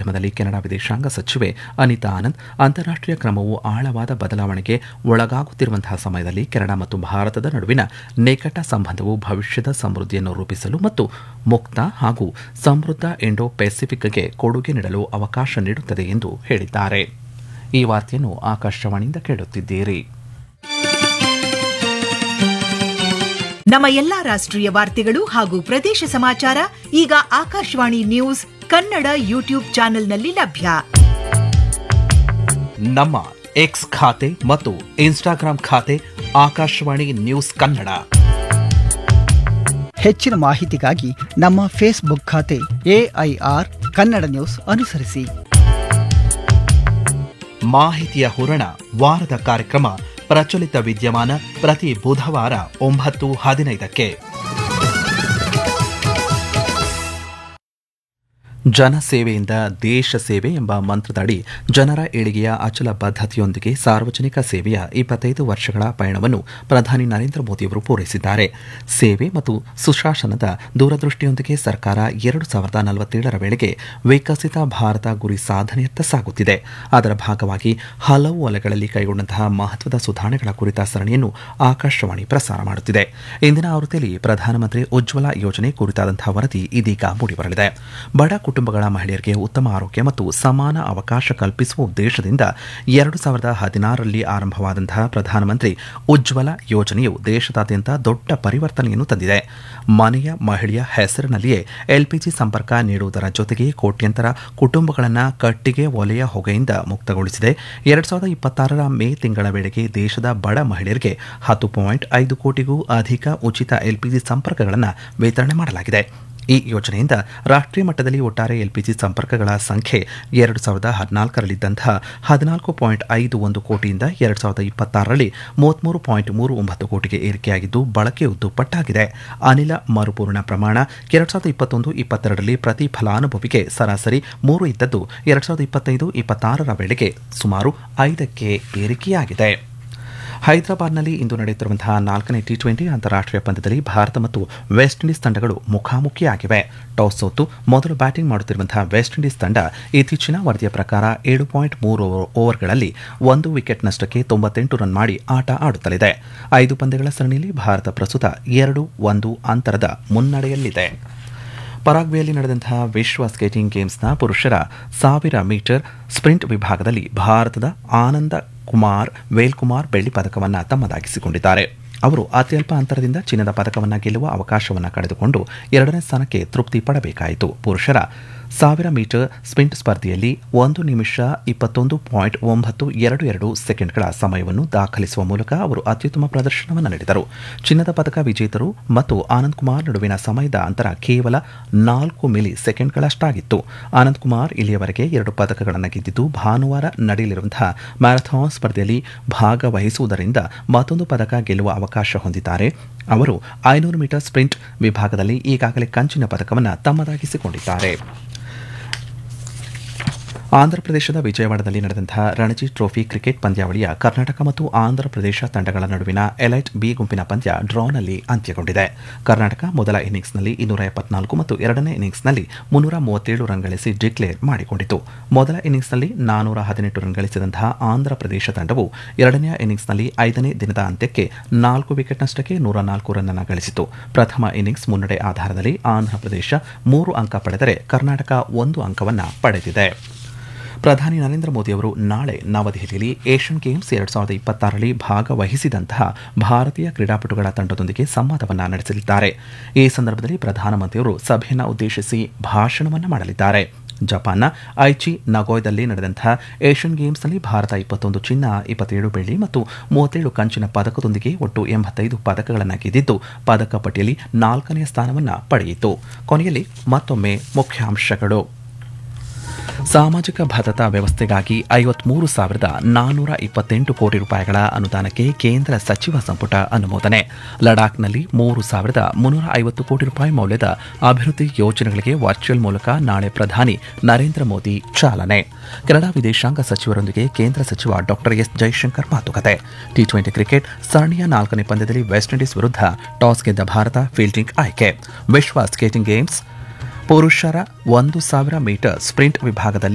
ಮಾಧ್ಯಮದಲ್ಲಿ ಕೆನಡಾ ವಿದೇಶಾಂಗ ಸಚಿವೆ ಅನಿತಾ ಆನಂದ್ ಅಂತಾರಾಷ್ಟೀಯ ಕ್ರಮವು ಆಳವಾದ ಬದಲಾವಣೆಗೆ ಒಳಗಾಗುತ್ತಿರುವಂತಹ ಸಮಯದಲ್ಲಿ ಕೆನಡಾ ಮತ್ತು ಭಾರತದ ನಡುವಿನ ನಿಕಟ ಸಂಬಂಧವು ಭವಿಷ್ಯದ ಸಮೃದ್ಧಿಯನ್ನು ರೂಪಿಸಲು ಮತ್ತು ಮುಕ್ತ ಹಾಗೂ ಸಮೃದ್ಧ ಇಂಡೋ ಪೆಸಿಫಿಕ್ಗೆ ಕೊಡುಗೆ ನೀಡಲು ಅವಕಾಶ ನೀಡುತ್ತದೆ ಎಂದು ಹೇಳಿದ್ದಾರೆ ಈ ವಾರ್ತೆಯನ್ನು ಆಕಾಶವಾಣಿಯಿಂದ ಕೇಳುತ್ತಿದ್ದೀರಿ ನಮ್ಮ ಎಲ್ಲಾ ರಾಷ್ಟ್ರೀಯ ವಾರ್ತೆಗಳು ಹಾಗೂ ಪ್ರದೇಶ ಸಮಾಚಾರ ಈಗ ಆಕಾಶವಾಣಿ ನ್ಯೂಸ್ ಕನ್ನಡ ಯೂಟ್ಯೂಬ್ ಚಾನೆಲ್ನಲ್ಲಿ ಲಭ್ಯ ನಮ್ಮ ಎಕ್ಸ್ ಖಾತೆ ಮತ್ತು ಇನ್ಸ್ಟಾಗ್ರಾಂ ಖಾತೆ ಆಕಾಶವಾಣಿ ನ್ಯೂಸ್ ಕನ್ನಡ ಹೆಚ್ಚಿನ ಮಾಹಿತಿಗಾಗಿ ನಮ್ಮ ಫೇಸ್ಬುಕ್ ಖಾತೆ ಎಐಆರ್ ಕನ್ನಡ ನ್ಯೂಸ್ ಅನುಸರಿಸಿ ಮಾಹಿತಿಯ ಹೂರಣ ವಾರದ ಕಾರ್ಯಕ್ರಮ ಪ್ರಚಲಿತ ವಿದ್ಯಮಾನ ಪ್ರತಿ ಬುಧವಾರ ಒಂಬತ್ತು ಹದಿನೈದಕ್ಕೆ ಜನಸೇವೆಯಿಂದ ದೇಶ ಸೇವೆ ಎಂಬ ಮಂತ್ರದಡಿ ಜನರ ಏಳಿಗೆಯ ಅಚಲ ಬದ್ಧತೆಯೊಂದಿಗೆ ಸಾರ್ವಜನಿಕ ಸೇವೆಯ ಇಪ್ಪತ್ತೈದು ವರ್ಷಗಳ ಪಯಣವನ್ನು ಪ್ರಧಾನಿ ನರೇಂದ್ರ ಮೋದಿಯವರು ಪೂರೈಸಿದ್ದಾರೆ ಸೇವೆ ಮತ್ತು ಸುಶಾಸನದ ದೂರದೃಷ್ಟಿಯೊಂದಿಗೆ ಸರ್ಕಾರ ಎರಡು ಸಾವಿರದ ನಲವತ್ತೇಳರ ವೇಳೆಗೆ ವಿಕಸಿತ ಭಾರತ ಗುರಿ ಸಾಧನೆಯತ್ತ ಸಾಗುತ್ತಿದೆ ಅದರ ಭಾಗವಾಗಿ ಹಲವು ವಲಯಗಳಲ್ಲಿ ಕೈಗೊಂಡಂತಹ ಮಹತ್ವದ ಸುಧಾರಣೆಗಳ ಕುರಿತ ಸರಣಿಯನ್ನು ಆಕಾಶವಾಣಿ ಪ್ರಸಾರ ಮಾಡುತ್ತಿದೆ ಇಂದಿನ ಆವೃತ್ತಿಯಲ್ಲಿ ಪ್ರಧಾನಮಂತ್ರಿ ಉಜ್ವಲ ಯೋಜನೆ ಕುರಿತಾದಂತಹ ವರದಿ ಇದೀಗ ಮೂಡಿಬರಲಿದೆ ಬಡ ಕುಟುಂಬಗಳ ಮಹಿಳೆಯರಿಗೆ ಉತ್ತಮ ಆರೋಗ್ಯ ಮತ್ತು ಸಮಾನ ಅವಕಾಶ ಕಲ್ಪಿಸುವ ಉದ್ದೇಶದಿಂದ ಎರಡು ಸಾವಿರದ ಹದಿನಾರರಲ್ಲಿ ಆರಂಭವಾದಂತಹ ಪ್ರಧಾನಮಂತ್ರಿ ಉಜ್ವಲ ಯೋಜನೆಯು ದೇಶದಾದ್ಯಂತ ದೊಡ್ಡ ಪರಿವರ್ತನೆಯನ್ನು ತಂದಿದೆ ಮನೆಯ ಮಹಿಳೆಯ ಹೆಸರಿನಲ್ಲಿಯೇ ಎಲ್ಪಿಜಿ ಸಂಪರ್ಕ ನೀಡುವುದರ ಜೊತೆಗೆ ಕೋಟ್ಯಂತರ ಕುಟುಂಬಗಳನ್ನು ಕಟ್ಟಿಗೆ ಒಲೆಯ ಹೊಗೆಯಿಂದ ಮುಕ್ತಗೊಳಿಸಿದೆ ಎರಡು ಸಾವಿರದ ಇಪ್ಪತ್ತಾರರ ಮೇ ತಿಂಗಳ ವೇಳೆಗೆ ದೇಶದ ಬಡ ಮಹಿಳೆಯರಿಗೆ ಹತ್ತು ಪಾಯಿಂಟ್ ಐದು ಕೋಟಿಗೂ ಅಧಿಕ ಉಚಿತ ಎಲ್ಪಿಜಿ ಸಂಪರ್ಕಗಳನ್ನು ವಿತರಣೆ ಮಾಡಲಾಗಿದೆ ಈ ಯೋಜನೆಯಿಂದ ರಾಷ್ಟ್ರೀಯ ಮಟ್ಟದಲ್ಲಿ ಒಟ್ಟಾರೆ ಎಲ್ಪಿಜಿ ಸಂಪರ್ಕಗಳ ಸಂಖ್ಯೆ ಎರಡು ಸಾವಿರದ ಹದಿನಾಲ್ಕರಲ್ಲಿದ್ದಂತಹ ಹದಿನಾಲ್ಕು ಪಾಯಿಂಟ್ ಐದು ಒಂದು ಕೋಟಿಯಿಂದ ಎರಡು ಸಾವಿರದ ಇಪ್ಪತ್ತಾರರಲ್ಲಿ ಮೂವತ್ಮೂರು ಪಾಯಿಂಟ್ ಮೂರು ಒಂಬತ್ತು ಕೋಟಿಗೆ ಏರಿಕೆಯಾಗಿದ್ದು ಬಳಕೆಯು ದುಪ್ಪಟ್ಟಾಗಿದೆ ಅನಿಲ ಮರುಪೂರಣ ಪ್ರಮಾಣ ಎರಡು ಸಾವಿರದ ಇಪ್ಪತ್ತೊಂದು ಇಪ್ಪತ್ತೆರಡರಲ್ಲಿ ಪ್ರತಿ ಫಲಾನುಭವಿಗೆ ಸರಾಸರಿ ಮೂರು ಇದ್ದದ್ದು ಎರಡು ಸಾವಿರದ ಇಪ್ಪತ್ತೈದು ಇಪ್ಪತ್ತಾರರ ವೇಳೆಗೆ ಸುಮಾರು ಐದಕ್ಕೆ ಏರಿಕೆಯಾಗಿದೆ ಹೈದರಾಬಾದ್ನಲ್ಲಿ ಇಂದು ನಡೆಯುತ್ತಿರುವಂತಹ ನಾಲ್ಕನೇ ಟಿ ಟ್ವೆಂಟಿ ಅಂತಾರಾಷ್ಟೀಯ ಪಂದ್ಯದಲ್ಲಿ ಭಾರತ ಮತ್ತು ವೆಸ್ಟ್ ಇಂಡೀಸ್ ತಂಡಗಳು ಮುಖಾಮುಖಿಯಾಗಿವೆ ಟಾಸ್ ಸೋತು ಮೊದಲು ಬ್ಯಾಟಿಂಗ್ ಮಾಡುತ್ತಿರುವಂತಹ ವೆಸ್ಟ್ ಇಂಡೀಸ್ ತಂಡ ಇತ್ತೀಚಿನ ವರದಿಯ ಪ್ರಕಾರ ಏಳು ಪಾಯಿಂಟ್ ಮೂರು ಓವರ್ಗಳಲ್ಲಿ ಒಂದು ವಿಕೆಟ್ ನಷ್ಟಕ್ಕೆ ತೊಂಬತ್ತೆಂಟು ರನ್ ಮಾಡಿ ಆಟ ಆಡುತ್ತಲಿದೆ ಐದು ಪಂದ್ಯಗಳ ಸರಣಿಯಲ್ಲಿ ಭಾರತ ಪ್ರಸ್ತುತ ಎರಡು ಒಂದು ಅಂತರದ ಮುನ್ನಡೆಯಲ್ಲಿದೆ ಪರಾಗ್ವೆಯಲ್ಲಿ ನಡೆದಂತಹ ವಿಶ್ವ ಸ್ಕೇಟಿಂಗ್ ಗೇಮ್ಸ್ನ ಪುರುಷರ ಸಾವಿರ ಮೀಟರ್ ಸ್ಪ್ರಿಂಟ್ ವಿಭಾಗದಲ್ಲಿ ಭಾರತದ ಆನಂದ ಕುಮಾರ್ ವೇಲ್ಕುಮಾರ್ ಬೆಳ್ಳಿ ಪದಕವನ್ನು ತಮ್ಮದಾಗಿಸಿಕೊಂಡಿದ್ದಾರೆ ಅವರು ಅತ್ಯಲ್ಪ ಅಂತರದಿಂದ ಚಿನ್ನದ ಪದಕವನ್ನು ಗೆಲ್ಲುವ ಅವಕಾಶವನ್ನು ಕಳೆದುಕೊಂಡು ಎರಡನೇ ಸ್ಥಾನಕ್ಕೆ ತೃಪ್ತಿ ಪಡಬೇಕಾಯಿತು ಪುರುಷರ ಸಾವಿರ ಮೀಟರ್ ಸ್ಪ್ರಿಂಟ್ ಸ್ಪರ್ಧೆಯಲ್ಲಿ ಒಂದು ನಿಮಿಷ ಇಪ್ಪತ್ತೊಂದು ಪಾಯಿಂಟ್ ಒಂಬತ್ತು ಎರಡು ಎರಡು ಸೆಕೆಂಡ್ಗಳ ಸಮಯವನ್ನು ದಾಖಲಿಸುವ ಮೂಲಕ ಅವರು ಅತ್ಯುತ್ತಮ ಪ್ರದರ್ಶನವನ್ನು ನೀಡಿದರು ಚಿನ್ನದ ಪದಕ ವಿಜೇತರು ಮತ್ತು ಆನಂದ್ ಕುಮಾರ್ ನಡುವಿನ ಸಮಯದ ಅಂತರ ಕೇವಲ ನಾಲ್ಕು ಮಿಲಿ ಸೆಕೆಂಡ್ಗಳಷ್ಟಾಗಿತ್ತು ಆನಂದ್ ಕುಮಾರ್ ಇಲ್ಲಿಯವರೆಗೆ ಎರಡು ಪದಕಗಳನ್ನು ಗೆದ್ದಿದ್ದು ಭಾನುವಾರ ನಡೆಯಲಿರುವಂತಹ ಮ್ಯಾರಥಾನ್ ಸ್ಪರ್ಧೆಯಲ್ಲಿ ಭಾಗವಹಿಸುವುದರಿಂದ ಮತ್ತೊಂದು ಪದಕ ಗೆಲ್ಲುವ ಅವಕಾಶ ಹೊಂದಿದ್ದಾರೆ ಅವರು ಐನೂರು ಮೀಟರ್ ಸ್ಪ್ರಿಂಟ್ ವಿಭಾಗದಲ್ಲಿ ಈಗಾಗಲೇ ಕಂಚಿನ ಪದಕವನ್ನು ತಮ್ಮದಾಗಿಸಿಕೊಂಡಿದ್ದಾರೆ ಆಂಧ್ರಪ್ರದೇಶದ ವಿಜಯವಾಡದಲ್ಲಿ ನಡೆದಂತಹ ರಣಜಿ ಟ್ರೋಫಿ ಕ್ರಿಕೆಟ್ ಪಂದ್ಯಾವಳಿಯ ಕರ್ನಾಟಕ ಮತ್ತು ಆಂಧ್ರಪ್ರದೇಶ ತಂಡಗಳ ನಡುವಿನ ಎಲೈಟ್ ಬಿ ಗುಂಪಿನ ಪಂದ್ಯ ಡ್ರಾನಲ್ಲಿ ಅಂತ್ಯಗೊಂಡಿದೆ ಕರ್ನಾಟಕ ಮೊದಲ ಇನ್ನಿಂಗ್ಸ್ನಲ್ಲಿ ಇನ್ನೂರ ಎಪ್ಪತ್ನಾಲ್ಕು ಮತ್ತು ಎರಡನೇ ಇನ್ನಿಂಗ್ಸ್ನಲ್ಲಿ ಮುನ್ನೂರ ಮೂವತ್ತೇಳು ರನ್ ಗಳಿಸಿ ಡಿಕ್ಲೇರ್ ಮಾಡಿಕೊಂಡಿತು ಮೊದಲ ಇನ್ನಿಂಗ್ಸ್ನಲ್ಲಿ ನಾನೂರ ಹದಿನೆಂಟು ರನ್ ಗಳಿಸಿದಂತಹ ಆಂಧ್ರಪ್ರದೇಶ ತಂಡವು ಎರಡನೆಯ ಇನ್ನಿಂಗ್ಸ್ನಲ್ಲಿ ಐದನೇ ದಿನದ ಅಂತ್ಯಕ್ಕೆ ನಾಲ್ಕು ವಿಕೆಟ್ ನಷ್ಟಕ್ಕೆ ನೂರ ನಾಲ್ಕು ರನ್ ಅನ್ನು ಗಳಿಸಿತು ಪ್ರಥಮ ಇನ್ನಿಂಗ್ಸ್ ಮುನ್ನಡೆ ಆಧಾರದಲ್ಲಿ ಆಂಧ್ರಪ್ರದೇಶ ಮೂರು ಅಂಕ ಪಡೆದರೆ ಕರ್ನಾಟಕ ಒಂದು ಅಂಕವನ್ನು ಪಡೆದಿದೆ ಪ್ರಧಾನಿ ನರೇಂದ್ರ ಮೋದಿ ಅವರು ನಾಳೆ ನವದೆಹಲಿಯಲ್ಲಿ ಏಷ್ಯನ್ ಗೇಮ್ಸ್ ಎರಡ್ ಸಾವಿರದ ಇಪ್ಪತ್ತಾರರಲ್ಲಿ ಭಾಗವಹಿಸಿದಂತಹ ಭಾರತೀಯ ಕ್ರೀಡಾಪಟುಗಳ ತಂಡದೊಂದಿಗೆ ಸಂವಾದವನ್ನು ನಡೆಸಲಿದ್ದಾರೆ ಈ ಸಂದರ್ಭದಲ್ಲಿ ಪ್ರಧಾನಮಂತ್ರಿಯವರು ಸಭೆಯನ್ನು ಉದ್ದೇಶಿಸಿ ಭಾಷಣವನ್ನು ಮಾಡಲಿದ್ದಾರೆ ಜಪಾನ್ನ ಐಚಿ ನಗೋಯ್ದಲ್ಲಿ ನಡೆದಂತಹ ಏಷ್ಯನ್ ಗೇಮ್ಸ್ನಲ್ಲಿ ಭಾರತ ಇಪ್ಪತ್ತೊಂದು ಚಿನ್ನ ಇಪ್ಪತ್ತೇಳು ಬೆಳ್ಳಿ ಮತ್ತು ಮೂವತ್ತೇಳು ಕಂಚಿನ ಪದಕದೊಂದಿಗೆ ಒಟ್ಟು ಎಂಬತ್ತೈದು ಪದಕಗಳನ್ನು ಗೆದ್ದಿದ್ದು ಪದಕ ಪಟ್ಟಿಯಲ್ಲಿ ನಾಲ್ಕನೆಯ ಸ್ಥಾನವನ್ನು ಪಡೆಯಿತು ಕೊನೆಯಲ್ಲಿ ಮತ್ತೊಮ್ಮೆ ಮುಖ್ಯಾಂಶಗಳು ಸಾಮಾಜಿಕ ಭದ್ರತಾ ವ್ಯವಸ್ಥೆಗಾಗಿ ಐವತ್ಮೂರು ಸಾವಿರದ ನಾನ್ನೂರ ಇಪ್ಪತ್ತೆಂಟು ಕೋಟಿ ರೂಪಾಯಿಗಳ ಅನುದಾನಕ್ಕೆ ಕೇಂದ್ರ ಸಚಿವ ಸಂಪುಟ ಅನುಮೋದನೆ ಲಡಾಖ್ನಲ್ಲಿ ಮೂರು ಸಾವಿರದ ಮುನ್ನೂರ ಐವತ್ತು ಕೋಟಿ ರೂಪಾಯಿ ಮೌಲ್ಯದ ಅಭಿವೃದ್ಧಿ ಯೋಜನೆಗಳಿಗೆ ವರ್ಚುವಲ್ ಮೂಲಕ ನಾಳೆ ಪ್ರಧಾನಿ ನರೇಂದ್ರ ಮೋದಿ ಚಾಲನೆ ಕೆನಡಾ ವಿದೇಶಾಂಗ ಸಚಿವರೊಂದಿಗೆ ಕೇಂದ್ರ ಸಚಿವ ಡಾಕ್ಟರ್ ಎಸ್ ಜೈಶಂಕರ್ ಮಾತುಕತೆ ಟಿ ಟ್ವೆಂಟಿ ಕ್ರಿಕೆಟ್ ಸರಣಿಯ ನಾಲ್ಕನೇ ಪಂದ್ಯದಲ್ಲಿ ವೆಸ್ಟ್ ಇಂಡೀಸ್ ವಿರುದ್ಧ ಟಾಸ್ ಗೆದ್ದ ಭಾರತ ಫೀಲ್ಡಿಂಗ್ ಆಯ್ಕೆ ವಿಶ್ವ ಸ್ಕೇಟಿಂಗ್ ಗೇಮ್ಸ್ ಪುರುಷರ ಒಂದು ಸಾವಿರ ಮೀಟರ್ ಸ್ಪ್ರಿಂಟ್ ವಿಭಾಗದಲ್ಲಿ